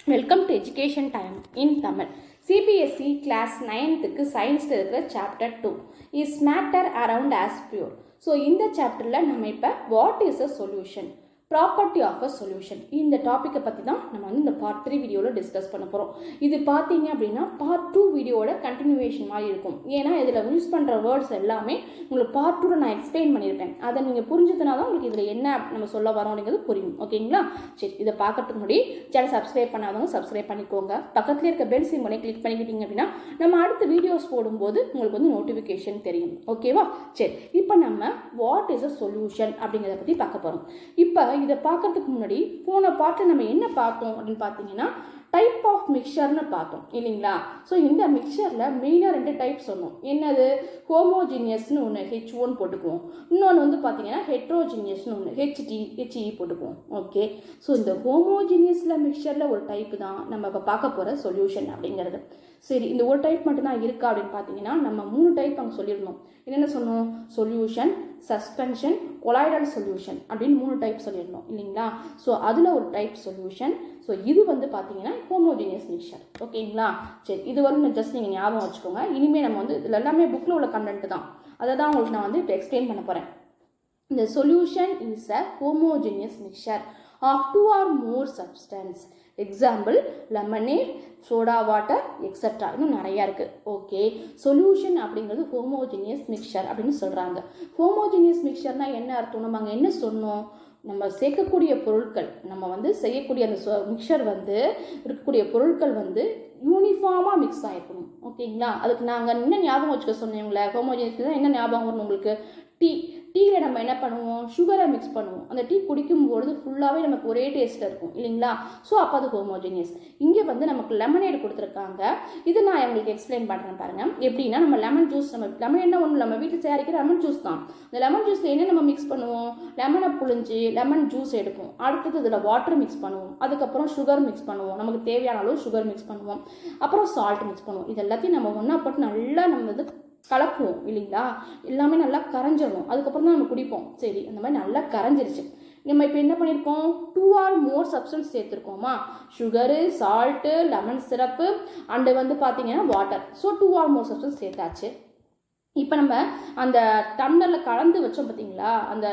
welcome to education time in Tamil CBSE class நைன்த்துக்கு சயின்ஸில் இருக்கிற chapter two is matter around us pure so இந்த சாப்டரில் நம்ம இப்போ what is a solution property of a solution இந்த டாப்பிக்கை பற்றி தான் நம்ம வந்து இந்த பார்ட் த்ரீ வீடியோவில் டிஸ்கஸ் பண்ண போகிறோம் இது பார்த்தீங்க அப்படின்னா பார்ட் டூ வீடியோட கண்டினியூவேஷன் மாதிரி இருக்கும் ஏன்னா இதில் யூஸ் பண்ணுற வேர்ட்ஸ் எல்லாமே உங்களுக்கு பார்ட் டூவில் நான் எக்ஸ்பிளைன் பண்ணியிருப்பேன் அதை நீங்கள் புரிஞ்சதுனா தான் உங்களுக்கு இதில் என்ன நம்ம சொல்ல வரோம் அப்படிங்கிறது புரியும் ஓகேங்களா சரி இதை பார்க்கறதுக்கு முன்னாடி சேனல் சப்ஸ்கிரைப் பண்ணாதவங்க சப்ஸ்கிரைப் பண்ணிக்கோங்க பக்கத்தில் இருக்க பெல் சிம்மனை கிளிக் பண்ணிக்கிட்டீங்க அப்படின்னா நம்ம அடுத்த வீடியோஸ் போடும்போது உங்களுக்கு வந்து நோட்டிஃபிகேஷன் தெரியும் ஓகேவா சரி இப்போ நம்ம வாட் இஸ் அ சொல்யூஷன் அப்படிங்கிறத பற்றி பார்க்க போகிறோம் இப்போ இதை பார்க்கறதுக்கு முன்னாடி போன பாட்டில் நம்ம என்ன பார்த்தோம் அப்படின்னு பார்த்தீங்கன்னா டைப் ஆஃப் மிக்சர்னு பார்த்தோம் இல்லைங்களா ஸோ இந்த மிக்சரில் மெயினாக ரெண்டு டைப் சொன்னோம் என்னது ஹோமோஜீனியஸ்னு ஒன்று ஹெச் ஒன் போட்டுக்குவோம் இன்னொன்று வந்து பார்த்தீங்கன்னா ஹெட்ரோஜீனியஸ்னு ஒன்று ஹெச்டி ஹெச்இ போட்டுக்குவோம் ஓகே ஸோ இந்த ஹோமோஜீனியஸில் மிக்சரில் ஒரு டைப் தான் நம்ம இப்போ பார்க்க போகிற சொல்யூஷன் அப்படிங்கிறது சரி இந்த ஒரு டைப் மட்டும்தான் இருக்கா அப்படின்னு பார்த்தீங்கன்னா நம்ம மூணு டைப் அங்கே சொல்லியிருந்தோம் என்னென்ன சொன்னோம் சொல்யூஷன் சஸ்பென்ஷன் கொலாய்டல் சொல்யூஷன் அப்படின்னு மூணு டைப் சொல்லியிருந்தோம் இல்லைங்களா ஸோ அதில் ஒரு டைப் சொல்யூஷன் ஸோ இது வந்து பார்த்தீங்கன்னா ஹோமோஜினியஸ் மிக்சர் ஓகேங்களா சரி இது வரும் ஜஸ்ட் நீங்கள் ஞாபகம் வச்சுக்கோங்க இனிமேல் நம்ம வந்து இதில் எல்லாமே புக்கில் உள்ள கண்டென்ட் தான் அதை தான் உங்களுக்கு நான் வந்து இப்போ எக்ஸ்பிளைன் பண்ண போகிறேன் இந்த solution is a homogeneous mixture of two or more substance example lemonade soda water extra இன்னும் நிறையா இருக்குது ஓகே சொல்யூஷன் அப்படிங்கிறது ஹோமோஜினியஸ் மிக்சர் அப்படின்னு சொல்கிறாங்க ஹோமோஜினியஸ் மிக்சர்னால் என்ன அர்த்தம் நம்ம அங்கே என்ன சொன்னோம் நம்ம சேர்க்கக்கூடிய பொருட்கள் நம்ம வந்து செய்யக்கூடிய அந்த மிக்சர் வந்து இருக்கக்கூடிய பொருட்கள் வந்து யூனிஃபார்மாக மிக்ஸ் ஆகிருக்கணும் ஓகேங்களா அதுக்கு நாங்கள் என்ன ஞாபகம் வச்சுக்க சொன்னீங்களே ஹோமோஜினியஸ் என்ன ஞாபகம் வரும் உங்களுக்கு டீ டீயில் நம்ம என்ன பண்ணுவோம் சுகரை மிக்ஸ் பண்ணுவோம் அந்த டீ குடிக்கும்பொழுது ஃபுல்லாகவே நமக்கு ஒரே டேஸ்ட்டில் இருக்கும் இல்லைங்களா ஸோ அப்போ அது ஹோமோஜினியஸ் இங்கே வந்து நமக்கு லெமனேட் கொடுத்துருக்காங்க இது நான் உங்களுக்கு எக்ஸ்பிளைன் பண்ணுறேன் பாருங்கள் எப்படின்னா நம்ம லெமன் ஜூஸ் நம்ம லெமனேட்னா ஒன்றும் நம்ம வீட்டில் தயாரிக்கிற லெமன் ஜூஸ் தான் இந்த லெமன் ஜூஸில் என்ன நம்ம மிக்ஸ் பண்ணுவோம் லெமனை புழிஞ்சு லெமன் ஜூஸ் எடுப்போம் அடுத்தது இதில் வாட்டர் மிக்ஸ் பண்ணுவோம் அதுக்கப்புறம் சுகர் மிக்ஸ் பண்ணுவோம் நமக்கு தேவையான அளவு சுகர் மிக்ஸ் பண்ணுவோம் அப்புறம் சால்ட் மிக்ஸ் பண்ணுவோம் இது எல்லாத்தையும் நம்ம ஒன்றா போட்டு நல்லா நம்ம வந்து கலக்குவோம் இல்லைங்களா எல்லாமே நல்லா கரைஞ்சிடணும் அதுக்கப்புறம் தான் நம்ம குடிப்போம் சரி அந்த மாதிரி நல்லா கரைஞ்சிருச்சு நம்ம இப்போ என்ன பண்ணியிருக்கோம் டூ ஆர் மோர் சப்ஸ்டன்ஸ் சேர்த்துருக்கோமா sugar salt lemon syrup and வந்து பார்த்தீங்கன்னா water so two or more substance சேர்த்தாச்சு இப்போ நம்ம அந்த டம்ளரில் கலந்து வச்சோம் பார்த்தீங்களா அந்த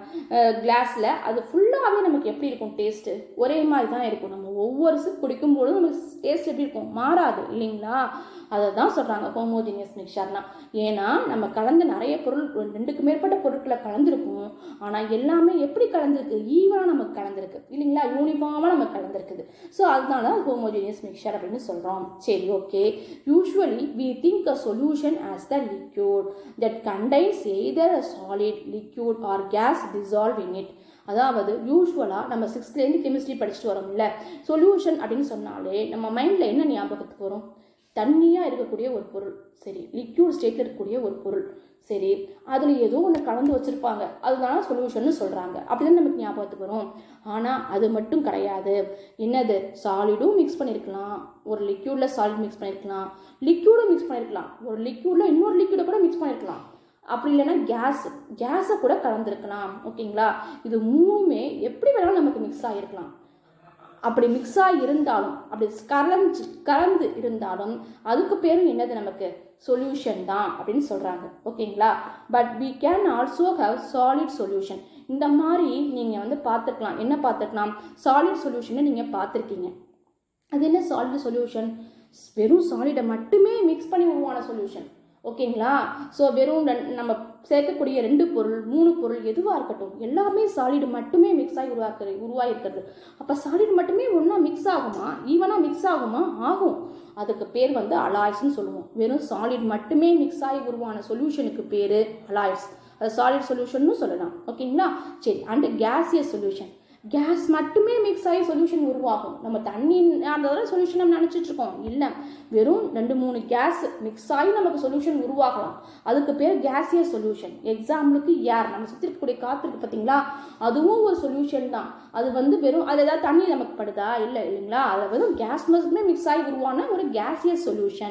கிளாஸில் அது ஃபுல்லாகவே நமக்கு எப்படி இருக்கும் டேஸ்ட்டு ஒரே மாதிரி தான் இருக்கும் நம்ம ஒவ்வொரு சிப் குடிக்கும்போதும் நமக்கு டேஸ்ட் எப்படி இருக்கும் மாறாது இல்லைங்களா அதை தான் சொல்கிறாங்க ஹோமோஜினியஸ் மிக்சர்னா ஏன்னா நம்ம கலந்து நிறைய பொருள் ரெண்டுக்கு மேற்பட்ட பொருட்களை கலந்துருக்கும் ஆனால் எல்லாமே எப்படி கலந்துருக்கு ஈவனாக நமக்கு கலந்துருக்கு இல்லைங்களா யூனிஃபார்மாக நமக்கு கலந்துருக்குது ஸோ அதனால தான் ஹோமோஜினியஸ் மிக்சர் அப்படின்னு சொல்கிறோம் சரி okay usually we think a solution as the liquid that contains either a solid liquid or gas dissolve in it அதாவது யூஸ்வலாக நம்ம சிக்ஸ்த்லேருந்து கெமிஸ்ட்ரி படிச்சுட்டு வரோம்ல சொல்யூஷன் அப்படின்னு சொன்னாலே நம்ம மைண்டில் என்ன ஞாபகத்துக்கு வரும் தண்ணியாக இருக்கக்கூடிய ஒரு பொருள் சரி லிக்யூட் ஸ்டேட்டில் இருக்கக்கூடிய ஒரு பொருள் சரி அதில் ஏதோ ஒன்று கலந்து வச்சுருப்பாங்க அதுதான் சொல்யூஷன் சொல்கிறாங்க அப்படி தான் நமக்கு ஞாபகத்துக்கு வரும் ஆனால் அது மட்டும் கிடையாது என்னது சாலிடும் மிக்ஸ் பண்ணியிருக்கலாம் ஒரு லிக்யூடில் சாலிட் மிக்ஸ் பண்ணியிருக்கலாம் லிக்யூடும் மிக்ஸ் பண்ணியிருக்கலாம் ஒரு லிக்யூடில் இன்னொரு லிக்யூடை கூட மிக்ஸ் பண்ணியிருக்கலாம் அப்படி இல்லைன்னா கேஸ் கேஸை கூட கலந்துருக்கலாம் ஓகேங்களா இது மூணுமே எப்படி வேணாலும் நமக்கு மிக்ஸ் ஆகிருக்கலாம் அப்படி மிக்ஸ் ஆகி இருந்தாலும் அப்படி கலந்து கலந்து இருந்தாலும் அதுக்கு பேரும் என்னது நமக்கு சொல்யூஷன் தான் அப்படின்னு சொல்கிறாங்க ஓகேங்களா but we can also have solid solution இந்த மாதிரி நீங்கள் வந்து பார்த்துக்கலாம் என்ன பார்த்துக்கலாம் சாலிட் சொல்யூஷனை நீங்கள் பார்த்துருக்கீங்க அது என்ன சாலிட் சொல்யூஷன் வெறும் சாலிடை மட்டுமே மிக்ஸ் பண்ணி உருவான சொல்யூஷன் ஓகேங்களா ஸோ வெறும் நம்ம சேர்க்கக்கூடிய ரெண்டு பொருள் மூணு பொருள் எதுவாக இருக்கட்டும் எல்லாமே சாலிடு மட்டுமே மிக்ஸ் ஆகி உருவாக்குறது உருவாகிருக்கிறது அப்போ சாலிடு மட்டுமே ஒன்றா மிக்ஸ் ஆகுமா ஈவனாக மிக்ஸ் ஆகுமா ஆகும் அதுக்கு பேர் வந்து அலாய்ஸ்னு சொல்லுவோம் வெறும் சாலிட் மட்டுமே மிக்ஸ் ஆகி உருவான சொல்யூஷனுக்கு பேர் அலாய்ஸ் அது சாலிட் சொல்யூஷன்னு சொல்லலாம் ஓகேங்களா சரி அண்டு கேசியஸ் சொல்யூஷன் கேஸ் மட்டுமே மிக்ஸ் ஆகி சொல்யூஷன் உருவாகும் நம்ம தண்ணி அந்த சொல்யூஷன் நம்ம நினச்சிட்டு இருக்கோம் இல்லை வெறும் ரெண்டு மூணு கேஸ் மிக்ஸ் ஆகி நமக்கு சொல்யூஷன் உருவாகலாம் அதுக்கு பேர் கேசிய சொல்யூஷன் எக்ஸாம்பிளுக்கு ஏர் நம்ம சுற்றி இருக்கக்கூடிய காற்று இருக்கு பார்த்தீங்களா அதுவும் ஒரு சொல்யூஷன் தான் அது வந்து வெறும் அது ஏதாவது தண்ணி நமக்கு படுதா இல்லை இல்லைங்களா அதில் வெறும் கேஸ் மட்டுமே மிக்ஸ் ஆகி உருவான ஒரு கேசிய சொல்யூஷன்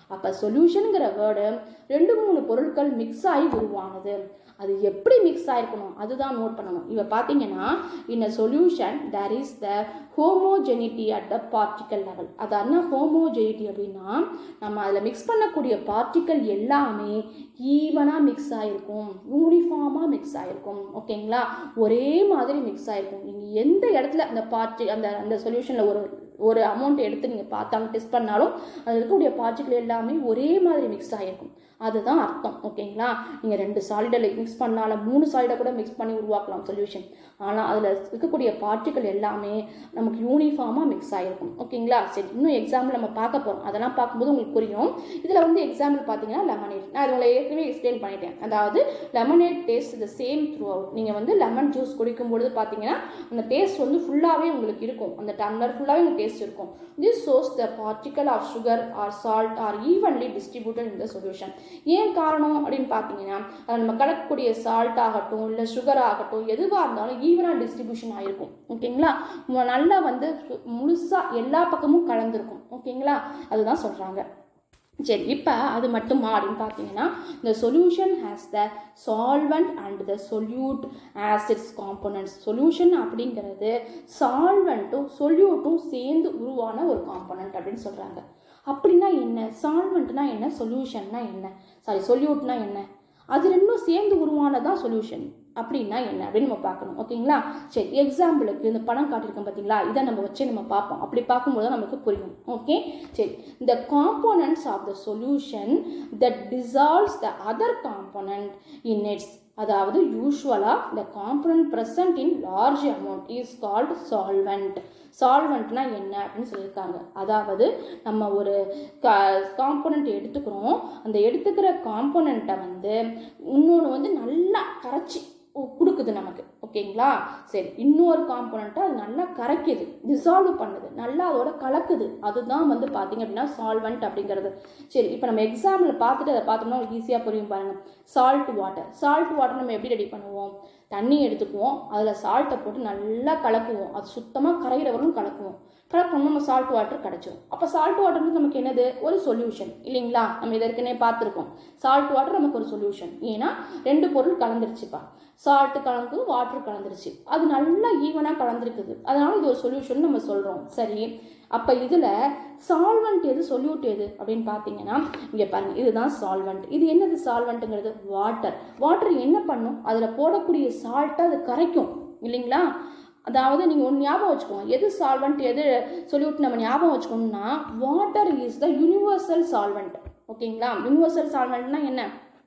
அப்போ சொல்யூஷனுங்கிற வேர்டு ரெண்டு மூணு பொருட்கள் மிக்ஸ் ஆகி உருவானது அது எப்படி மிக்ஸ் ஆயிருக்கணும் அதுதான் நோட் பண்ணணும் இவ பார்த்தீங்கன்னா in a solution there is the homogeneity at the particle level அது என்ன ஹோமோஜெனிட்டி அப்படின்னா நம்ம அதில் மிக்ஸ் பண்ணக்கூடிய பார்ட்டிக்கல் எல்லாமே ஈவனாக மிக்ஸ் ஆகிருக்கும் யூனிஃபார்மாக மிக்ஸ் ஆகிருக்கும் ஓகேங்களா ஒரே மாதிரி மிக்ஸ் ஆகிருக்கும் நீங்கள் எந்த இடத்துல அந்த பார்ட்டி அந்த அந்த சொல்யூஷனில் ஒரு ஒரு அமௌண்ட் எடுத்து நீங்கள் பார்த்தாலும் டெஸ்ட் பண்ணாலும் அதில் இருக்கக்கூடிய பார்ட்டிக்கல் எல்லாமே ஒரே மாதிரி மிக்ஸ் ஆகிருக்கும் அதுதான் அர்த்தம் ஓகேங்களா நீங்கள் ரெண்டு சாலிடை மிக்ஸ் பண்ணாலும் மூணு சாலிடை கூட மிக்ஸ் பண்ணி உருவாக்கலாம் சொல்யூஷன் ஆனால் அதில் இருக்கக்கூடிய பார்ட்டிக்கல் எல்லாமே நமக்கு யூனிஃபார்மாக மிக்ஸ் ஆகிருக்கும் ஓகேங்களா சரி இன்னும் எக்ஸாம்பிள் நம்ம பார்க்க போகிறோம் அதெல்லாம் பார்க்கும்போது உங்களுக்கு புரியும் இதில் வந்து எக்ஸாம்பிள் பார்த்தீங்கன்னா லெமனேட் நான் இதில் ஏற்கனவே எக்ஸ்பிளைன் பண்ணிட்டேன் அதாவது lemonade taste the same throughout நீங்கள் வந்து லெமன் ஜூஸ் குடிக்கும் பொழுது பார்த்தீங்கன்னா அந்த டேஸ்ட் வந்து ஃபுல்லாகவே உங்களுக்கு இருக்கும் அந்த டம்ளர் ஃபுல்லாகவே உங்களுக்கு டேஸ்ட் இருக்கும் this shows the particle of sugar or salt are evenly distributed in the solution ஏன் காரணம் அப்படின்னு பார்த்தீங்கன்னா அது நம்ம கலக்கக்கூடிய சால்ட் ஆகட்டும் இல்லை சுகர் ஆகட்டும் எதுவாக இருந்தாலும் ஈவனாக டிஸ்ட்ரிபியூஷன் ஆகிருக்கும் ஓகேங்களா மு- நல்லா வந்து முழுசாக எல்லா பக்கமும் கலந்துருக்கும் ஓகேங்களா அதுதான் சொல்கிறாங்க சரி இப்போ அது மட்டுமா அப்படின்னு பார்த்தீங்கன்னா இந்த solution has the solvent and the solute as its components solution அப்படிங்கிறது சால்வெண்ட்டும் சொல்யூட்டும் சேர்ந்து உருவான ஒரு காம்போனன்ட் அப்படின்னு சொல்கிறாங்க அப்படின்னா என்ன சால்வெண்ட்னா என்ன சொல்யூஷன்னா என்ன சாரி சொல்யூட்னா என்ன அது ரெண்டும் சேர்ந்து உருவானதான் சொல்யூஷன் அப்படின்னா என்ன அப்படின்னு நம்ம பார்க்கணும் ஓகேங்களா சரி எக்ஸாம்பிளுக்கு இந்த படம் காட்டியிருக்கோம் பார்த்தீங்களா இதை நம்ம வச்சு நம்ம பார்ப்போம் அப்படி பார்க்கும்போது தான் நமக்கு புரியும் ஓகே சரி இந்த components of the solution that dissolves the other component in its அதாவது யூஸ்வலாக the component present in large amount is called solvent சால்வெண்ட்னா என்ன அப்படின்னு சொல்லியிருக்காங்க அதாவது நம்ம ஒரு கா காம்போனண்ட் எடுத்துக்கிறோம் அந்த எடுத்துக்கிற காம்போனண்ட்டை வந்து இன்னொன்று வந்து நல்லா கரைச்சி உ- கொடுக்குது நமக்கு ஓகேங்களா சரி இன்னொரு காம்போனண்ட்டை அது நல்லா கரைக்குது டிசால்வ் பண்ணுது நல்லா அதோட கலக்குது அதுதான் வந்து பார்த்தீங்க அப்படின்னா சால்வெண்ட் அப்படிங்கிறது சரி இப்போ நம்ம எக்ஸாம்பிள் பார்த்துட்டு அதை பார்த்தோம்னா உங்களுக்கு ஈஸியாக புரியும் பாருங்க சால்ட் வாட்டர் சால்ட் வாட்டர் நம்ம எப்படி ரெடி பண்ணுவோம் தண்ணி எடுத்துக்குவோம் அதில் சால்ட்டை போட்டு நல்லா கலக்குவோம் அது சுத்தமாக கரையிற வரையும் கலக்குவோம் கலக்கணும் நம்ம சால்ட் வாட்டர் கிடச்சிரும் அப்போ சால்ட் வாட்டர் வந்து நமக்கு என்னது ஒரு சொல்யூஷன் இல்லைங்களா நம்ம இதை ஏற்கனவே பார்த்துருக்கோம் சால்ட் வாட்டர் நமக்கு ஒரு சொல்யூஷன் ஏன்னா ரெண்டு பொருள் கலந்துருச்சுப்பா சால்ட்டு கலந்து வாட்டர் கலந்துருச்சு அது நல்லா ஈவனாக கலந்துருக்குது அதனால இது ஒரு சொல்யூஷன் நம்ம சொல்கிறோம் சரி அப்போ இதில் சால்வெண்ட் எது சொல்யூட் எது அப்படின்னு பார்த்தீங்கன்னா இங்கே பாருங்க இதுதான் சால்வெண்ட் இது என்னது சால்வெண்ட்டுங்கிறது வாட்டர் வாட்டர் என்ன பண்ணும் அதில் போடக்கூடிய சால்ட்டை அது கரைக்கும் இல்லைங்களா அதாவது நீங்கள் ஒன்று ஞாபகம் வச்சுக்கோங்க எது சால்வெண்ட் எது சொல்யூட் நம்ம ஞாபகம் வச்சுக்கணும்னா water is the universal solvent ஓகேங்களா யூனிவர்சல் சால்வெண்ட்னா என்ன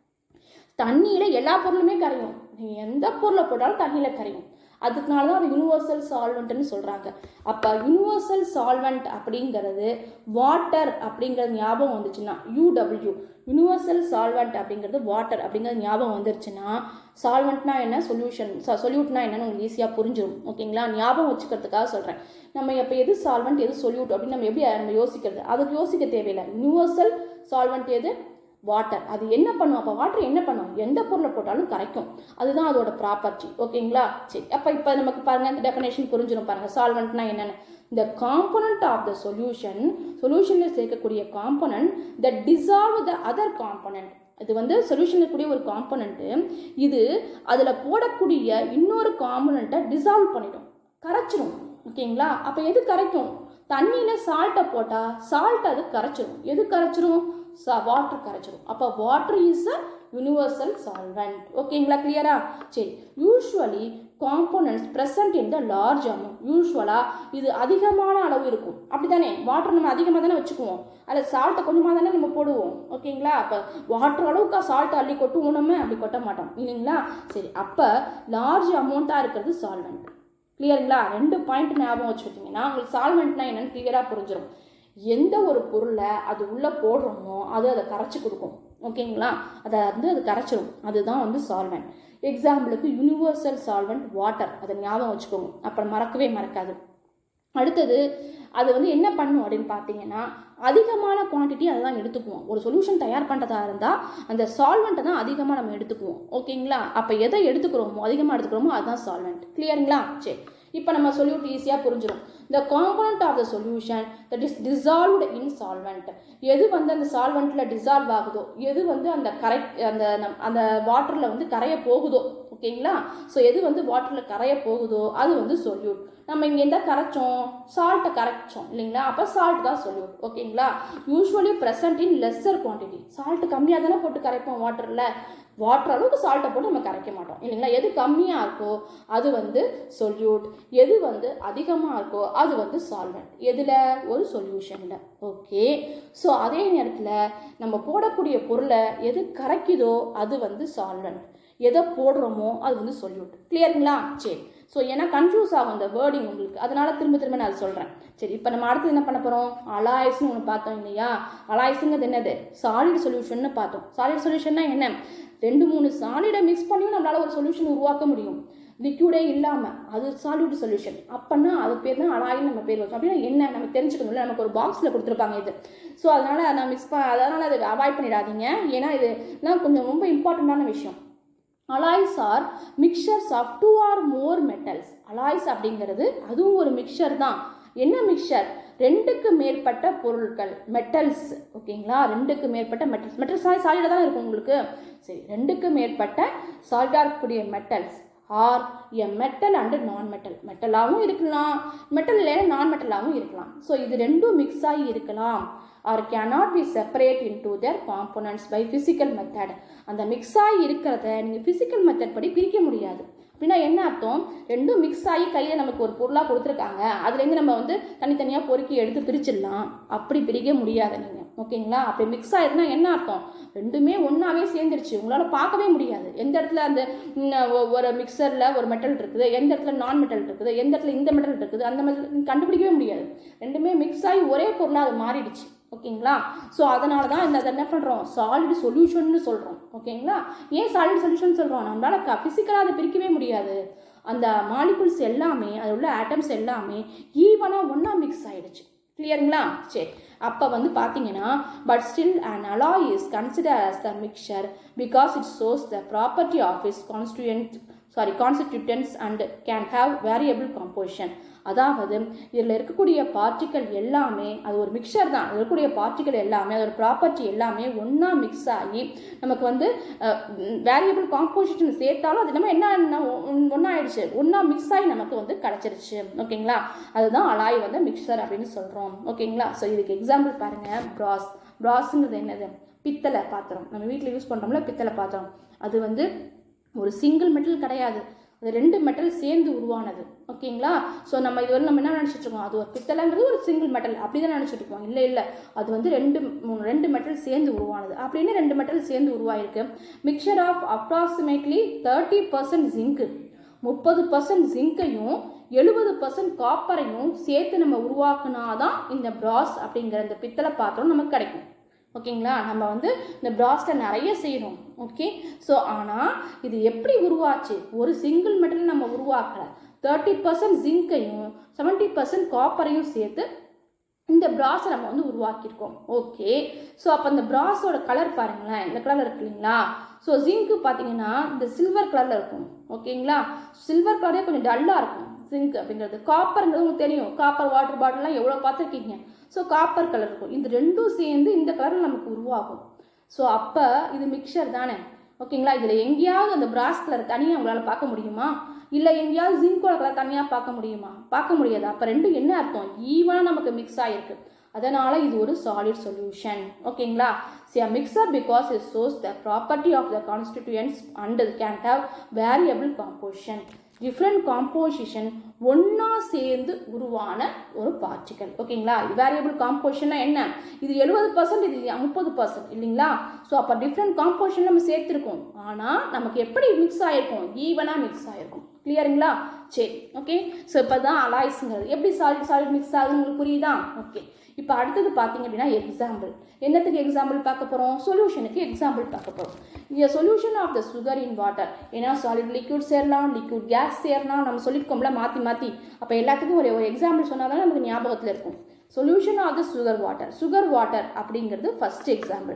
தண்ணியில் எல்லா பொருளுமே கரையும் நீங்கள் எந்த பொருளை போட்டாலும் தண்ணியில் கரையும் அதுக்குனால தான் அது யூனிவர்சல் சால்வெண்ட்னு சொல்கிறாங்க அப்போ யூனிவர்சல் சால்வெண்ட் அப்படிங்கிறது வாட்டர் அப்படிங்கிறது ஞாபகம் வந்துச்சுன்னா யூடபிள்யூ யூனிவர்சல் சால்வெண்ட் அப்படிங்கிறது வாட்டர் அப்படிங்கிறது ஞாபகம் வந்துருச்சுன்னா சால்வெண்ட்னா என்ன சொல்யூஷன் சொல்யூட்னா என்னன்னு உங்களுக்கு ஈஸியாக புரிஞ்சிடும் ஓகேங்களா ஞாபகம் வச்சுக்கிறதுக்காக சொல்கிறேன் நம்ம இப்போ எது சால்வெண்ட் எது சொல்யூட் அப்படின்னு நம்ம எப்படி நம்ம யோசிக்கிறது அதுக்கு யோசிக்க தேவையில்லை யூனிவர்சல் சால்வெண்ட் எது வாட்டர் அது என்ன பண்ணும் அப்போ வாட்டர் என்ன பண்ணும் எந்த பொருளை போட்டாலும் கரைக்கும் அதுதான் அதோட ப்ராப்பர்ட்டி ஓகேங்களா சரி அப்போ இப்போ நமக்கு பாருங்க இந்த டெஃபினேஷன் புரிஞ்சிடும் பாருங்க சால்வெண்ட்னா என்னென்னு இந்த காம்பனண்ட் ஆஃப் த சொல்யூஷன் சொல்யூஷனில் சேர்க்கக்கூடிய component the dissolve the other component இது வந்து சொல்யூஷனில் இருக்கக்கூடிய ஒரு காம்பனண்ட்டு இது அதில் போடக்கூடிய இன்னொரு காம்பனண்ட்டை டிசால்வ் பண்ணிடும் கரைச்சிரும் ஓகேங்களா அப்போ எது கரைக்கும் தண்ணியில் சால்ட்டை போட்டால் சால்ட் அது கரைச்சிரும் எது கரைச்சிரும் சா வாட்டர் கரைச்சிரும் அப்போ water is a universal solvent ஓகேங்களா கிளியரா சரி usually components present in the large amount யூஸ்வலாக இது அதிகமான அளவு இருக்கும் அப்படி தானே வாட்டர் நம்ம அதிகமாக தானே வச்சுக்குவோம் அதில் சால்ட்டை கொஞ்சமாக தானே நம்ம போடுவோம் ஓகேங்களா அப்போ வாட்டர் அளவுக்கு சால்ட் அள்ளி கொட்டுவோம் நம்ம அப்படி கொட்ட மாட்டோம் இல்லைங்களா சரி அப்போ லார்ஜ் அமௌண்ட்டாக இருக்கிறது சால்வெண்ட் கிளியருங்களா ரெண்டு பாயிண்ட் ஞாபகம் வச்சுக்கிட்டிங்கன்னா உங்களுக்கு சால்வெண்ட்னா என்னன்னு கிளியராக புரிஞ்சிடும் எந்த ஒரு பொருளை அது உள்ளே போடுறோமோ அது அதை கரைச்சி கொடுக்கும் ஓகேங்களா அதை வந்து அது கரைச்சிரும் அதுதான் வந்து சால்வெண்ட் எக்ஸாம்பிளுக்கு யூனிவர்சல் சால்வெண்ட் வாட்டர் அதை ஞாபகம் வச்சுக்கோங்க அப்புறம் மறக்கவே மறக்காது அடுத்தது அது வந்து என்ன பண்ணும் அப்படின்னு பார்த்தீங்கன்னா அதிகமான குவான்டிட்டி அதெல்லாம் எடுத்துக்குவோம் ஒரு சொல்யூஷன் தயார் பண்ணுறதா இருந்தால் அந்த சால்வெண்ட்டை தான் அதிகமாக நம்ம எடுத்துக்குவோம் ஓகேங்களா அப்போ எதை எடுத்துக்கிறோமோ அதிகமாக எடுத்துக்கிறோமோ அதுதான் சால்வெண்ட் கிளியருங்களா சரி இப்போ நம்ம சொல்யூட் ஈஸியாக புரிஞ்சிடும் the component of the solution that is dissolved in solvent எது வந்து அந்த சால்வெண்ட்டில் டிசால்வ் ஆகுதோ எது வந்து அந்த கரை அந்த நம்- அந்த வாட்டரில் வந்து கரைய போகுதோ ஓகேங்களா ஸோ எது வந்து வாட்டரில் கரைய போகுதோ அது வந்து சொல்யூட் நம்ம இங்கே எந்த கரைச்சோம் சால்ட்டை கரைச்சோம் இல்லைங்களா அப்போ சால்ட் தான் சொல்யூட் ஓகேங்களா usually present in lesser quantity salt கம்மியாக தானே போட்டு கரைப்போம் வாட்டரில் வாட்டர் அளவுக்கு சால்ட்டை போட்டு நம்ம கரைக்க மாட்டோம் இல்லைங்களா எது கம்மியாக இருக்கோ அது வந்து சொல்யூட் எது வந்து அதிகமாக இருக்கோ அது வந்து சால்வெண்ட் எதில் ஒரு சொல்யூஷனில் ஓகே ஸோ அதே நேரத்தில் நம்ம போடக்கூடிய பொருளை எது கரைக்குதோ அது வந்து சால்வெண்ட் எதை போடுறோமோ அது வந்து சொல்யூட் கிளியருங்களா சரி ஸோ ஏன்னா கன்ஃபியூஸ் ஆகும் இந்த வேர்டிங் உங்களுக்கு அதனால திரும்ப திரும்ப நான் அதை சொல்கிறேன் சரி இப்போ நம்ம அடுத்து என்ன பண்ண போகிறோம் அலாய்ஸ்னு ஒன்று பார்த்தோம் இல்லையா அலாய்ஸுங்கிறது என்னது சாலிட் சொல்யூஷன்னு பார்த்தோம் சாலிட் சொல்யூஷன்னா என்ன ரெண்டு மூணு சாலிடை மிக்ஸ் பண்ணியும் நம்மளால் ஒரு சொல்யூஷன் உருவாக்க முடியும் லிக்யூடே இல்லாமல் அது சாலிட் சொல்யூஷன் அப்போனா அது பேர் தான் அலாயின்னு நம்ம பேர் வச்சோம் அப்படின்னா என்ன நம்ம தெரிஞ்சுக்கணும்ல நமக்கு ஒரு பாக்ஸில் கொடுத்துருப்பாங்க இது ஸோ அதனால் நான் மிக்ஸ் ப அதனால் அதை அவாய்ட் பண்ணிடாதீங்க ஏன்னா இதெல்லாம் கொஞ்சம் ரொம்ப இம்பார்ட்டண்ட்டான விஷயம் alloys are mixtures of two or more metals alloys அப்படிங்கிறது அதுவும் ஒரு மிக்சர் தான் என்ன மிக்சர் ரெண்டுக்கு மேற்பட்ட பொருட்கள் மெட்டல்ஸ் ஓகேங்களா ரெண்டுக்கு மேற்பட்ட மெட்டல்ஸ் மெட்டல்ஸ் சாலிடாக தான் இருக்கும் உங்களுக்கு சரி ரெண்டுக்கு மேற்பட்ட சாலிடாக இருக்கக்கூடிய metals or a metal and non metal மெட்டலாகவும் இருக்கலாம் மெட்டல் இல்லைன்னா நான் மெட்டலாகவும் இருக்கலாம் ஸோ இது ரெண்டும் மிக்ஸ் ஆகி இருக்கலாம் or cannot be separate into their components by physical method அந்த மிக்ஸ் ஆகி இருக்கிறத நீங்கள் ஃபிசிக்கல் மெத்தட் படி பிரிக்க முடியாது அப்படின்னா என்ன அர்த்தம் ரெண்டும் மிக்ஸ் ஆகி கையில் நமக்கு ஒரு பொருளாக கொடுத்துருக்காங்க அதுலேருந்து நம்ம வந்து தனித்தனியாக பொறுக்கி எடுத்து பிரிச்சிடலாம் அப்படி பிரிக்க முடியாது நீங்கள் ஓகேங்களா அப்படி மிக்ஸ் ஆகிருக்குன்னா என்ன அர்த்தம் ரெண்டுமே ஒன்றாவே சேர்ந்துருச்சு உங்களால் பார்க்கவே முடியாது எந்த இடத்துல அந்த ம், ஒ- ஒரு மிக்சரில் ஒரு மெட்டல் இருக்குது எந்த இடத்துல நான் மெட்டல் இருக்குது எந்த இடத்துல இந்த மெட்டல் இருக்குது அந்த மாதிரி கண்டுபிடிக்கவே முடியாது ரெண்டுமே மிக்ஸ் ஆகி ஒரே பொருளாக அது மாறிடுச்சு ஓகேங்களா ஸோ அதனால தான் இந்த அதை என்ன பண்ணுறோம் சாலிட் சொல்யூஷன்னு சொல்கிறோம் ஓகேங்களா ஏன் சாலிட் சொல்யூஷன் சொல்கிறோம் நம்மளால ஃபிசிக்கலாக அதை பிரிக்கவே முடியாது அந்த மாலிகுல்ஸ் எல்லாமே அதில் உள்ள ஆட்டம்ஸ் எல்லாமே ஈவனாக ஒன்றா மிக்ஸ் ஆயிடுச்சு கிளியருங்களா சரி அப்போ வந்து பார்த்தீங்கன்னா but still an alloy is considered as the mixture because it shows the property of its constituent sorry constituents and can have variable composition அதாவது இதில் இருக்கக்கூடிய பார்ட்டிக்கல் எல்லாமே அது ஒரு மிக்சர் தான் அதில் இருக்கக்கூடிய பார்ட்டிக்கல் எல்லாமே அதோட ப்ராப்பர்ட்டி எல்லாமே ஒன்றா மிக்ஸ் ஆகி நமக்கு வந்து வேரியபிள் காம்போசிஷன் சேர்த்தாலும் அது நம்ம என்ன ஒன்றா ஆயிடுச்சு ஒன்றா மிக்ஸ் ஆகி நமக்கு வந்து கிடச்சிருச்சு ஓகேங்களா அதுதான் அலாய் வந்து மிக்சர் அப்படின்னு சொல்கிறோம் ஓகேங்களா ஸோ இதுக்கு எக்ஸாம்பிள் பாருங்கள் ப்ராஸ் ப்ராஸுங்கிறது என்னது பித்தளை பாத்திரம் நம்ம வீட்டில் யூஸ் பண்ணுறோம்ல பித்தளை பாத்திரம் அது வந்து ஒரு சிங்கிள் மெட்டல் கிடையாது அது ரெண்டு மெட்டல் சேர்ந்து உருவானது ஓகேங்களா ஸோ நம்ம இது வந்து நம்ம என்ன நினச்சிட்டு இருக்கோம் அது ஒரு பித்தளைங்கிறது ஒரு சிங்கிள் மெட்டல் அப்படி தான் நினச்சிட்டு இருக்கோம் இல்லை இல்லை அது வந்து ரெண்டு மூணு ரெண்டு மெட்டல் சேர்ந்து உருவானது அப்படின்னு ரெண்டு மெட்டல் சேர்ந்து உருவாயிருக்கு mixture of approximately thirty percent zinc முப்பது பர்சன்ட் ஜிங்கையும் எழுபது பர்சன்ட் காப்பரையும் சேர்த்து நம்ம உருவாக்குனாதான் இந்த பிராஸ் அப்படிங்கிற இந்த பித்தளை பாத்திரம் நமக்கு கிடைக்கும் ஓகேங்களா நம்ம வந்து இந்த பிராஸில் நிறைய செய்யணும் ஓகே ஸோ ஆனால் இது எப்படி உருவாச்சு ஒரு சிங்கிள் மெட்டல் நம்ம உருவாக்கல தேர்ட்டி பர்சன்ட் ஜிங்கையும் செவன்ட்டி பர்சன்ட் காப்பரையும் சேர்த்து இந்த பிராஸை நம்ம வந்து உருவாக்கியிருக்கோம் ஓகே ஸோ அப்போ அந்த பிராஸோட கலர் பாருங்களேன் இந்த கலர் இருக்கு இல்லைங்களா ஸோ ஜிங்க்கு பார்த்தீங்கன்னா இந்த சில்வர் கலரில் இருக்கும் ஓகேங்களா சில்வர் கலரே கொஞ்சம் டல்லாக இருக்கும் ஜிங்க் அப்படிங்கிறது காப்பருங்கிறது உங்களுக்கு தெரியும் காப்பர் வாட்டர் பாட்டில்லாம் எவ்வளோ பார்த்துருக்கீங்க ஸோ காப்பர் கலர் இருக்கும் இந்த ரெண்டும் சேர்ந்து இந்த கலரில் நமக்கு உருவாகும் ஸோ அப்போ இது மிக்சர் தானே ஓகேங்களா இதில் எங்கேயாவது அந்த பிராஸ் கலர் தனியாக உங்களால் பார்க்க முடியுமா இல்லை எங்கேயாவது ஜிங்கோட கலர் தனியாக பார்க்க முடியுமா பார்க்க முடியாது அப்போ ரெண்டும் என்ன அர்த்தம் ஈவனாக நமக்கு மிக்ஸ் ஆகிருக்கு அதனால இது ஒரு சாலிட் சொல்யூஷன் ஓகேங்களா see a mixer because it shows the property of the constituents and it can have variable composition different composition ஒன்றா சேர்ந்து உருவான ஒரு பார்ட்டிக்கல் ஓகேங்களா வேரியபிள் காம்போசிஷன்னா என்ன இது எழுபது பர்சன்ட் இது முப்பது பர்சன்ட் இல்லைங்களா ஸோ அப்போ டிஃப்ரெண்ட் காம்போசிஷன் நம்ம சேர்த்துருக்கோம் ஆனால் நமக்கு எப்படி மிக்ஸ் ஆகிருக்கும் ஈவனாக மிக்ஸ் ஆகிருக்கும் கிளியருங்களா சரி ஓகே ஸோ இப்போ தான் அலாய்ஸுங்கிறது எப்படி சாலிட் சாலிட் மிக்ஸ் ஆகுதுன்னு உங்களுக்கு புரியுதா ஓகே இப்போ அடுத்தது பார்த்தீங்க அப்படின்னா எக்ஸாம்பிள் என்னத்துக்கு எக்ஸாம்பிள் பார்க்க போகிறோம் சொல்யூஷனுக்கு எக்ஸாம்பிள் பார்க்க போகிறோம் இந்த solution of the sugar in water ஏன்னா சாலிட் லிக்யூட் சேரலாம் லிக்யூட் கேஸ் சேரலாம் நம்ம சொல்லியிருக்கோம்ல மாற்றி மாற்றி அப்போ எல்லாத்துக்கும் ஒரு ஒரு எக்ஸாம்பிள் சொன்னால் தான் நமக்கு ஞாபகத்தில் இருக்கும் solution of the sugar water sugar water அப்படிங்கிறது ஃபர்ஸ்ட் எக்ஸாம்பிள்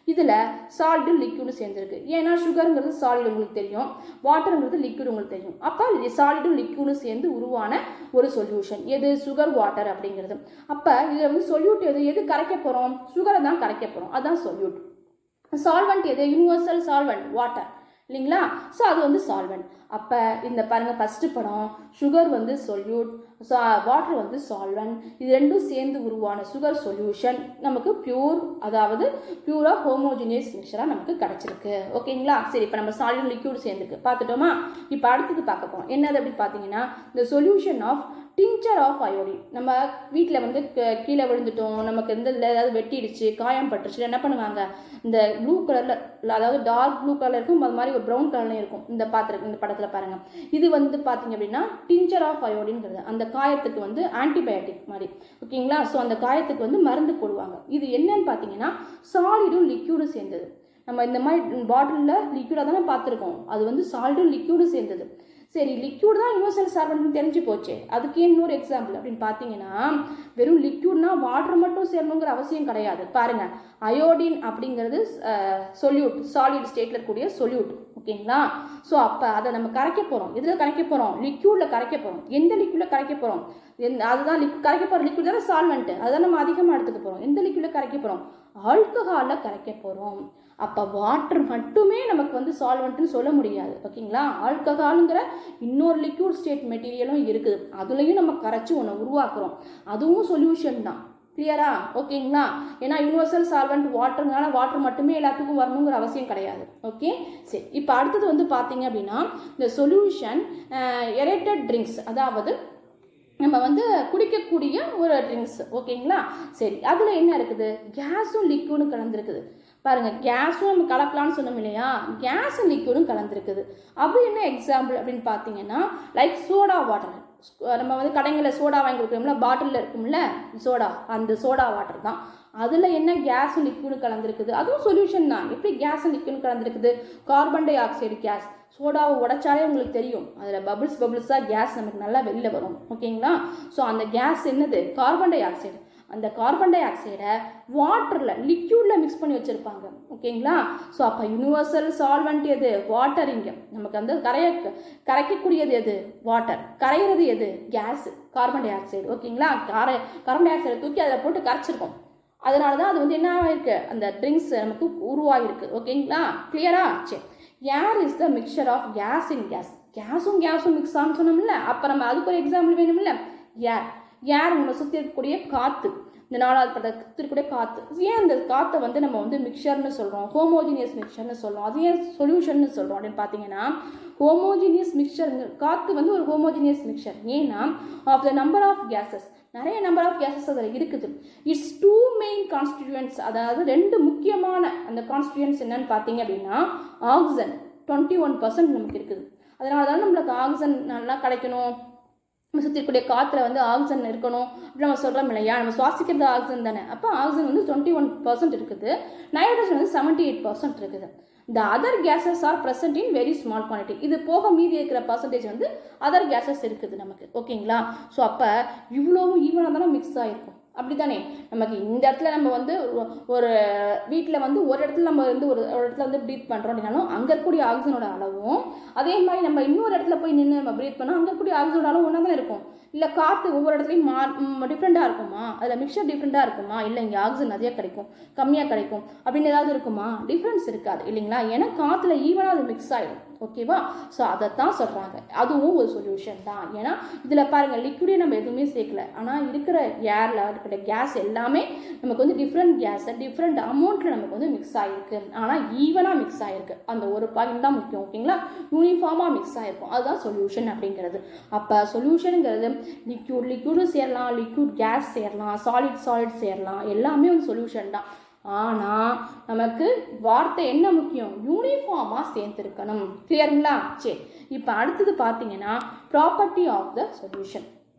இதில் சால்டு லிக்யூடும் சேர்ந்துருக்கு ஏன்னா சுகருங்கிறது சாலிட் உங்களுக்கு தெரியும் வாட்டருங்கிறது லிக்யூட் உங்களுக்கு தெரியும் அப்போ சாலிடும் லிக்யூடும் சேர்ந்து உருவான ஒரு சொல்யூஷன் எது சுகர் வாட்டர் அப்படிங்கிறது அப்போ இதில் வந்து சொல்யூட் எது எது கரைக்க போகிறோம் சுகரை தான் கரைக்க போகிறோம் அதான் சொல்யூட் சால்வெண்ட் எது யூனிவர்சல் சால்வெண்ட் வாட்டர் இல்லைங்களா ஸோ அது வந்து சால்வெண்ட் அப்போ இந்த பாருங்கள் ஃபஸ்ட்டு படம் சுகர் வந்து சொல்யூட் ஸோ வாட்டர் வந்து சால்வெண்ட் இது ரெண்டும் சேர்ந்து உருவான சுகர் சொல்யூஷன் நமக்கு பியூர் அதாவது பியூராக ஹோமோஜினியஸ் மிக்சராக நமக்கு கிடச்சிருக்கு ஓகேங்களா சரி இப்போ நம்ம சாலிட் லிக்யூட் சேர்ந்துருக்கு பார்த்துட்டோமா இப்போ அடுத்தது பார்க்க போகிறோம் என்னது அப்படின்னு பார்த்தீங்கன்னா இந்த solution of tincture of iodine நம்ம வீட்டில் வந்து க- கீழே விழுந்துட்டோம் நமக்கு எந்த இதில் ஏதாவது வெட்டிடுச்சு காயம் பட்டுருச்சு என்ன பண்ணுவாங்க இந்த ப்ளூ கலரில் அதாவது டார்க் ப்ளூ கலர் இருக்கும் அது மாதிரி ஒரு ப்ரௌன் கலர்லையும் இருக்கும் இந்த பாத்திரம் இந்த படத்தில் பாருங்கள் இது வந்து பார்த்தீங்க அப்படின்னா டிஞ்சர் ஆஃப் அயோடின்ங்கிறது அந்த காயத்துக்கு வந்து ஆன்டிபயோட்டிக் மாதிரி ஓகேங்களா ஸோ அந்த காயத்துக்கு வந்து மருந்து போடுவாங்க இது என்னன்னு பார்த்தீங்கன்னா சாலிடும் லிக்யூடும் சேர்ந்தது நம்ம இந்த மாதிரி பாட்டிலில் லிக்யூடாக தானே பார்த்துருக்கோம் அது வந்து சால்டும் லிக்யூடும் சேர்ந்தது சரி லிக்யூட் தான் யூனிவர்சல் சார்பன் தெரிஞ்சு போச்சே அதுக்கு இன்னொரு எக்ஸாம்பிள் அப்படின்னு பார்த்தீங்கன்னா வெறும் லிக்யூட்னா வாட்டர் மட்டும் சேரணுங்கிற அவசியம் கிடையாது பாருங்க அயோடின் அப்படிங்கிறது சொல்யூட் சாலிட் ஸ்டேட்டில் இருக்கக்கூடிய சொல்யூட் ஓகேங்களா ஸோ அப்போ அதை நம்ம கரைக்க போகிறோம் எதில் கரைக்க போகிறோம் லிக்யூடில் கரைக்க போகிறோம் எந்த லிக்யூடில் கரைக்க போகிறோம் எந்த அதுதான் லிக் கரைக்க போகிற லிக்யூட் தானே சால்வெண்ட்டு அதை நம்ம அதிகமாக எடுத்துக்க போகிறோம் எந்த லிக்யூடில் கரைக்க போகிறோம் ஆல்கஹாலில் கரைக்க போகிறோம் அப்போ வாட்டர் மட்டுமே நமக்கு வந்து சால்வெண்ட்னு சொல்ல முடியாது ஓகேங்களா ஆல்கஹாலுங்கிற இன்னொரு லிக்யூட் ஸ்டேட் மெட்டீரியலும் இருக்குது அதுலேயும் நம்ம கரைச்சி ஒன்று உருவாக்குறோம் அதுவும் சொல்யூஷன் தான் கிளியரா ஓகேங்களா ஏன்னா யூனிவர்சல் சால்வெண்ட் வாட்டர்னால வாட்டர் மட்டுமே எல்லாத்துக்கும் வரணுங்கிற அவசியம் கிடையாது ஓகே சரி இப்போ அடுத்தது வந்து பார்த்தீங்க அப்படின்னா இந்த சொல்யூஷன் எரேட்டட் ட்ரிங்க்ஸ் அதாவது நம்ம வந்து குடிக்கக்கூடிய ஒரு ட்ரிங்க்ஸ் ஓகேங்களா சரி அதில் என்ன இருக்குது கேஸும் லிக்யூடும் கலந்துருக்குது பாருங்கள் கேஸும் நம்ம கலக்கலாம்னு சொன்னோம் இல்லையா கேஸும் லிக்யூடும் கலந்துருக்குது அப்படி என்ன எக்ஸாம்பிள் அப்படின்னு பார்த்தீங்கன்னா லைக் சோடா வாட்டர் நம்ம வந்து கடைங்களில் சோடா வாங்கி கொடுக்குறோம்ல பாட்டிலில் இருக்கும்ல சோடா அந்த சோடா வாட்டர் தான் அதில் என்ன கேஸும் லிக்விடும் கலந்துருக்குது அதுவும் சொல்யூஷன் தான் எப்படி கேஸும் லிக்விடும் கலந்துருக்குது கார்பன் டை ஆக்சைடு கேஸ் சோடாவை உடைச்சாலே உங்களுக்கு தெரியும் அதில் பபிள்ஸ் பபிள்ஸாக கேஸ் நமக்கு நல்லா வெளியில் வரும் ஓகேங்களா ஸோ அந்த கேஸ் என்னது கார்பன் டை ஆக்சைடு அந்த கார்பன் டை ஆக்சைடை வாட்டரில் லிக்யூடில் மிக்ஸ் பண்ணி வச்சுருப்பாங்க ஓகேங்களா ஸோ அப்போ யூனிவர்சல் சால்வெண்ட் எது வாட்டர் இங்கே நமக்கு வந்து கரைய கரைக்கக்கூடியது எது வாட்டர் கரையிறது எது கேஸ் கார்பன் டை ஆக்சைடு ஓகேங்களா கரை கார்பன் டை ஆக்சைடை தூக்கி அதில் போட்டு கரைச்சிருக்கோம் அதனால தான் அது வந்து என்ன ஆகிருக்கு அந்த ட்ரிங்க்ஸ் நமக்கு உருவாகிருக்கு ஓகேங்களா கிளியரா சரி air is the mixture of gas in gas கேஸும் கேஸும் மிக்ஸ் ஆன்னு சொன்னோம்ல அப்போ நம்ம அதுக்கு ஒரு எக்ஸாம்பிள் வேணும்ல ஏர் ஏர் உங்களை சுற்றி இருக்கக்கூடிய காற்று இந்த நாலாவது படத்தை இருக்கக்கூடிய காற்று ஏன் அந்த காற்றை வந்து நம்ம வந்து மிக்சர்னு சொல்கிறோம் ஹோமோஜினியஸ் மிக்சர்னு சொல்கிறோம் அது ஏன் சொல்யூஷன்னு சொல்கிறோம் அப்படின்னு பார்த்தீங்கன்னா ஹோமோஜினியஸ் மிக்சர் காற்று வந்து ஒரு ஹோமோஜினியஸ் மிக்சர் ஏன்னா of the number of gases நிறைய நம்பர் ஆஃப் கேசஸ் அதில் இருக்குது இட்ஸ் டூ மெயின் கான்ஸ்டிடியூன்ஸ் அதாவது ரெண்டு முக்கியமான அந்த கான்ஸ்டிடியூன்ஸ் என்னன்னு பார்த்தீங்க அப்படின்னா ஆக்சிஜன் டுவெண்ட்டி ஒன் பர்சன்ட் நமக்கு இருக்குது அதனால தான் நம்மளுக்கு ஆக்சிஜன் நல்லா கிடைக்கணும் நம்ம சுற்றி இருக்கக்கூடிய காற்றுல வந்து ஆக்சிஜன் இருக்கணும் அப்படி நம்ம சொல்கிறோம் இல்லையா நம்ம சுவாசிக்கிறது ஆக்சிஜன் தானே அப்போ ஆக்சிஜன் வந்து டுவெண்ட்டி ஒன் பர்சன்ட் இருக்குது நைட்ரஜன் வந்து செவன்ட்டி எயிட் பர்சன்ட் இருக்குது இந்த other gases are present in very small quantity இது போக மீதி இருக்கிற பர்சன்டேஜ் வந்து அதர் கேஸஸ் இருக்குது நமக்கு ஓகேங்களா ஸோ அப்போ இவ்வளவும் ஈவனாக தானே மிக்ஸ் ஆகிருக்கும் அப்படி தானே நமக்கு இந்த இடத்துல நம்ம வந்து ஒ- ஒரு வீட்டில் வந்து ஒரு இடத்துல நம்ம வந்து ஒரு ஒரு இடத்துல வந்து ப்ரீத் பண்ணுறோம் அப்படின்னாலும் அங்கே இருக்கக்கூடிய ஆக்சிஜனோட அளவும் அதே மாதிரி நம்ம இன்னொரு இடத்துல போய் நின்று நம்ம ப்ரீத் பண்ணால் அங்கே இருக்கக்கூடிய ஆக்சிஜனோட அளவு ஒன்றா தான் இருக்கும் இல்லை காற்று ஒவ்வொரு இடத்துலையும் மா டிஃப்ரெண்ட்டாக இருக்குமா அதில் மிக்சர் டிஃப்ரெண்ட்டாக இருக்குமா இல்லை இங்கே ஆக்சிஜன் நிறைய கிடைக்கும் கம்மியாக கிடைக்கும் அப்படின்னு ஏதாவது இருக்குமா டிஃப்ரென்ஸ் இருக்காது இல்லைங்களா ஏன்னா காற்றுல ஈவனாக அது மிக்ஸ் ஆகிடும் ஓகேவா ஸோ அதைத்தான் சொல்கிறாங்க அதுவும் ஒரு சொல்யூஷன் தான் ஏன்னா இதில் பாருங்கள் லிக்விடே நம்ம எதுவுமே சேர்க்கல ஆனால் இருக்கிற ஏரில் இருக்கிற கேஸ் எல்லாமே நமக்கு வந்து டிஃப்ரெண்ட் கேஸ் டிஃப்ரெண்ட் அமௌண்ட்டில் நமக்கு வந்து மிக்ஸ் ஆகிருக்கு ஆனால் ஈவனாக மிக்ஸ் ஆகிருக்கு அந்த ஒரு பாயிண்ட் தான் முக்கியம் ஓகேங்களா யூனிஃபார்மாக மிக்ஸ் ஆகிருக்கும் அதுதான் சொல்யூஷன் அப்படிங்கிறது அப்போ சொல்யூஷனுங்கிறது லிக்யூட் லிக்யூடும் சேரலாம் லிக்யூட் கேஸ் சேரலாம் சாலிட் சாலிட் சேரலாம் எல்லாமே ஒரு சொல்யூஷன் தான் ஆனால் நமக்கு வார்த்தை என்ன முக்கியம் யூனிஃபார்மாக சேர்த்துருக்கணும் கிளியருங்களா சரி இப்போ அடுத்தது பார்த்தீங்கன்னா ப்ராப்பர்ட்டி ஆஃப் த சொல்யூஷன்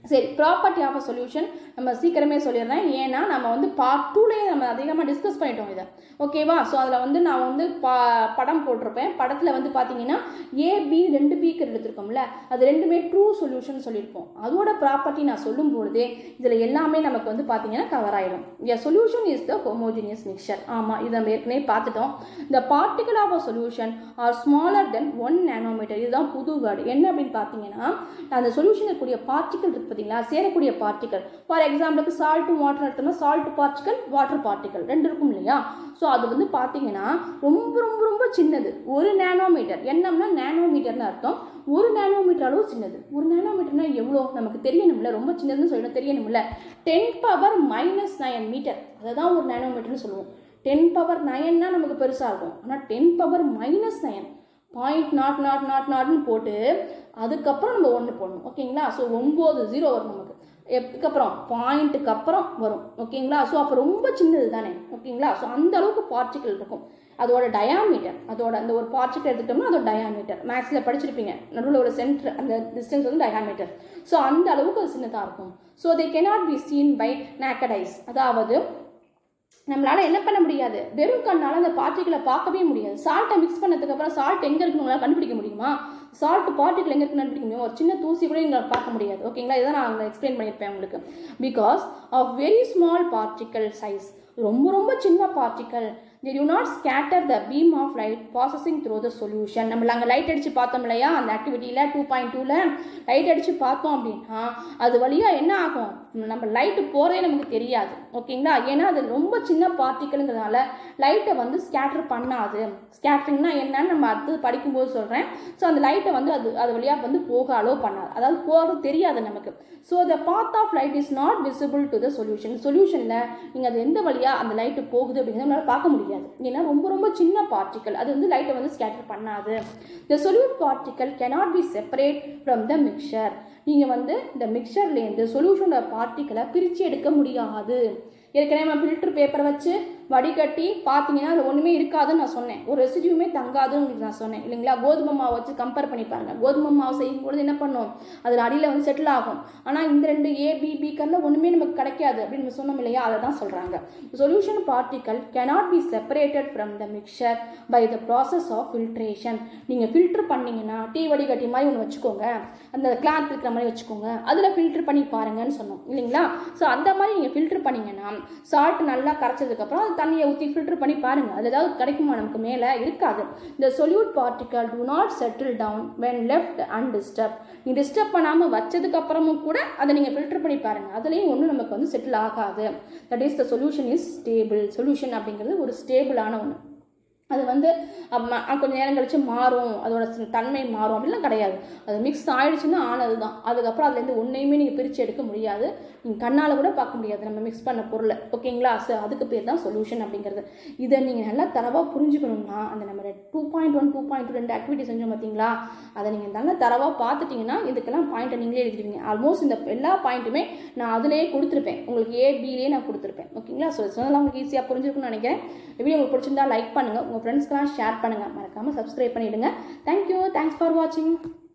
சரி ப்ராப்பர்ட்டி ஆஃப் அ சொல்யூஷன் நம்ம சீக்கிரமே சொல்லிடுறேன் ஏன்னா நம்ம வந்து பார்ட் டூலேயே நம்ம அதிகமாக டிஸ்கஸ் பண்ணிட்டோம் இதை ஓகேவா ஸோ அதில் வந்து நான் வந்து பா படம் போட்டிருப்பேன் படத்தில் வந்து பார்த்தீங்கன்னா ஏ பி ரெண்டு பீக்கு எடுத்திருக்கோம்ல அது ரெண்டுமே ட்ரூ சொல்யூஷன் சொல்லியிருப்போம் அதோட ப்ராப்பர்ட்டி நான் சொல்லும் பொழுதே இதில் எல்லாமே நமக்கு வந்து பார்த்தீங்கன்னா கவர் ஆகிடும் a solution is the homogeneous mixture ஆமாம் இதை நம்ம ஏற்கனவே பார்த்துட்டோம் இந்த particle of a solution are smaller than one nanometer இதுதான் புது வேர்டு என்ன அப்படின்னு பார்த்தீங்கன்னா அந்த சொல்யூஷன் இருக்கக்கூடிய பார்ட்டிகல் இருக்கு பார்த்தீங்களா சேரக்கூடிய பார்ட்டிகல் ஃபார் எக்ஸாம்பிளுக்கு சால்ட் வாட்டர் எடுத்தோம்னா சால்ட் பார்ட்டிகல் வாட்டர் பார்ட்டிகல் ரெண்டு இருக்கும் இல்லையா ஸோ அது வந்து பார்த்தீங்கன்னா ரொம்ப ரொம்ப ரொம்ப சின்னது ஒரு நேனோமீட்டர் என்னம்னா நேனோமீட்டர்னு அர்த்தம் ஒரு நேனோமீட்டர் அளவு சின்னது ஒரு நேனோமீட்டர்னா எவ்வளோ நமக்கு தெரியணும்ல ரொம்ப சின்னதுன்னு சொல்லணும் தெரியணும்ல ten power minus nine metre அதை தான் ஒரு நேனோமீட்டர்னு சொல்லுவோம் டென் பவர் நயன்னா நமக்கு பெருசாக இருக்கும் ஆனால் ten power minus nine point naught naught naught நாட்னு போட்டு அதுக்கப்புறம் நம்ம ஒன்று போடணும் ஓகேங்களா ஸோ ஒம்பது ஜீரோ வரும் நமக்கு எதுக்கப்புறம் பாயிண்ட்டுக்கு அப்புறம் வரும் ஓகேங்களா ஸோ அப்போ ரொம்ப சின்னது தானே ஓகேங்களா ஸோ அந்த அளவுக்கு பார்ட்டிக்கல் இருக்கும் அதோட டயாமீட்டர் அதோட அந்த ஒரு பார்ட்டிக்கல் எடுத்துட்டோம்னா அதோட டயாமீட்டர் மேக்ஸில் படிச்சிருப்பீங்க நடுவில் ஒரு சென்டர் அந்த டிஸ்டன்ஸ் வந்து டயாமீட்டர் ஸோ அந்த அளவுக்கு அது சின்னதாக இருக்கும் so they cannot be seen by naked eyes அதாவது நம்மளால என்ன பண்ண முடியாது வெறும் கண்ணால் அந்த பார்ட்டிகளை பார்க்கவே முடியாது சால்ட்டை மிக்ஸ் பண்ணதுக்கு அப்புறம் சால்ட் எங்கே இருக்குன்னு உங்களால் கண்டுபிடிக்க முடியுமா சால்ட் பார்ட்டிகள் எங்கே இருக்குன்னு கண்டுபிடிக்க முடியும் ஒரு சின்ன தூசி கூட எங்களால் பார்க்க முடியாது ஓகேங்களா இதை நான் எக்ஸ்பிளைன் பண்ணியிருப்பேன் உங்களுக்கு because of very small particle size ரொம்ப ரொம்ப சின்ன particle they do not scatter the beam of light passing through the solution நம்ம அங்கே லைட் அடித்து பார்த்தோம் இல்லையா அந்த ஆக்டிவிட்டியில் டூ பாயிண்ட் டூவில் லைட் அடித்து பார்த்தோம் அப்படின்னா அது வழியாக என்ன ஆகும் நம்ம லைட்டு போகிறதே நமக்கு தெரியாது ஓகேங்களா ஏன்னா அது ரொம்ப சின்ன பார்ட்டிக்கலுங்கிறதுனால லைட்டை வந்து ஸ்கேட்டர் பண்ணாது ஸ்கேட்டரிங்னா என்னன்னு நம்ம அடுத்து படிக்கும்போது சொல்கிறேன் ஸோ அந்த லைட்டை வந்து அது அது வழியாக வந்து போக அலோவ் பண்ணாது அதாவது போகிறது தெரியாது நமக்கு so the path of light is not visible to the solution சொல்யூஷனில் நீங்கள் அது எந்த வழியாக அந்த லைட்டு போகுது அப்படிங்கிறத நம்மளால் பார்க்க முடியாது ஏன்னா ரொம்ப ரொம்ப சின்ன பார்ட்டிக்கல் அது வந்து லைட்டை வந்து ஸ்கேட்டர் பண்ணாது the solute particle cannot be separate from the mixture நீங்கள் வந்து இந்த மிக்சர்லேருந்து சொல்யூஷனோட பார்ட்டிக்கலை பிரித்து எடுக்க முடியாது ஏற்கனவே நம்ம ஃபில்டர் பேப்பரை வச்சு வடிகட்டி பார்த்தீங்கன்னா அது ஒன்றுமே இருக்காதுன்னு நான் சொன்னேன் ஒரு ரெசிடியூமே தங்காதுன்னு உங்களுக்கு நான் சொன்னேன் இல்லைங்களா கோதுமை மாவு வச்சு கம்பேர் பண்ணி பாருங்க கோதுமை மாவு செய்யும் பொழுது என்ன பண்ணும் அதில் அடியில் வந்து செட்டில் ஆகும் ஆனால் இந்த ரெண்டு ஏ பி பீக்கரில் ஒன்றுமே நமக்கு கிடைக்காது அப்படின்னு நம்ம சொன்னோம் இல்லையா அதை தான் சொல்கிறாங்க solution particle cannot be separated from the mixture by the process of filtration நீங்கள் ஃபில்டர் பண்ணீங்கன்னா டீ வடிகட்டி மாதிரி ஒன்று வச்சுக்கோங்க அந்த கிளாத் இருக்கிற மாதிரி வச்சுக்கோங்க அதில் ஃபில்டர் பண்ணி பாருங்கன்னு சொன்னோம் இல்லைங்களா ஸோ அந்த மாதிரி நீங்கள் ஃபில்டர் பண்ணீங்கன்னா சால்ட் நல்லா கரைச்சதுக்கப்புறம் அது தண்ணியை ஊற்றி ஃபில்டர் பண்ணி பாருங்கள் அது ஏதாவது கிடைக்குமா நமக்கு மேலே இருக்காது இந்த solute particle do not settle down when left undisturbed நீ டிஸ்டர்ப் பண்ணாமல் வச்சதுக்கப்புறமும் கூட அதை நீங்கள் ஃபில்டர் பண்ணி பாருங்கள் அதுலேயும் ஒன்றும் நமக்கு வந்து செட்டில் ஆகாது that is the solution is stable solution அப்படிங்கிறது ஒரு ஸ்டேபிளான ஒன்று அது வந்து அம்ம- அஹ் கொஞ்ச நேரம் கழிச்சு மாறும் அதோட சி- தன்மை மாறும் அப்படிலாம் கிடையாது அது மிக்ஸ் ஆயிடுச்சுன்னா ஆனது தான் அதுக்கப்புறம் அதுலேருந்து ஒன்றையுமே நீங்கள் பிரித்து எடுக்க முடியாது நீங்கள் கண்ணால் கூட பார்க்க முடியாது நம்ம மிக்ஸ் பண்ண பொருளை ஓகேங்களா ஸோ அதுக்கு பேர் தான் சொல்யூஷன் அப்படிங்கிறது இதை நீங்கள் நல்லா தரவாக புரிஞ்சுக்கணும்னா அந்த நம்ம two point one two point ரெண்டு ஆக்டிவிட்டி செஞ்சோம் பார்த்தீங்களா அதை நீங்கள் நல்லா தரவாக பார்த்துட்டிங்கன்னா இதுக்கெல்லாம் பாயிண்ட்டை நீங்களே எழுதிடுவீங்க ஆல்மோஸ்ட் இந்த எல்லா பாயிண்ட்டுமே நான் அதிலேயே கொடுத்துருப்பேன் உங்களுக்கு ஏ பிலேயே நான் கொடுத்துருப்பேன் ஓகேங்களா ஸோ சொன்னதெல்லாம் உங்களுக்கு ஈஸியாக புரிஞ்சிருக்கும்னு நினைக்கிறேன் வீடியோ உங்களுக்கு பிடிச்சிருந்தா லைக் பண்ணுங்கள் உங்கள் ஃப்ரெண்ட்ஸ்க்கெலாம் ஷேர் பண்ணுங்கள் மறக்காமல் சப்ஸ்கிரைப் பண்ணிவிடுங்க தேங்க்யூ தேங்க்ஸ் ஃபார் வாட்சிங்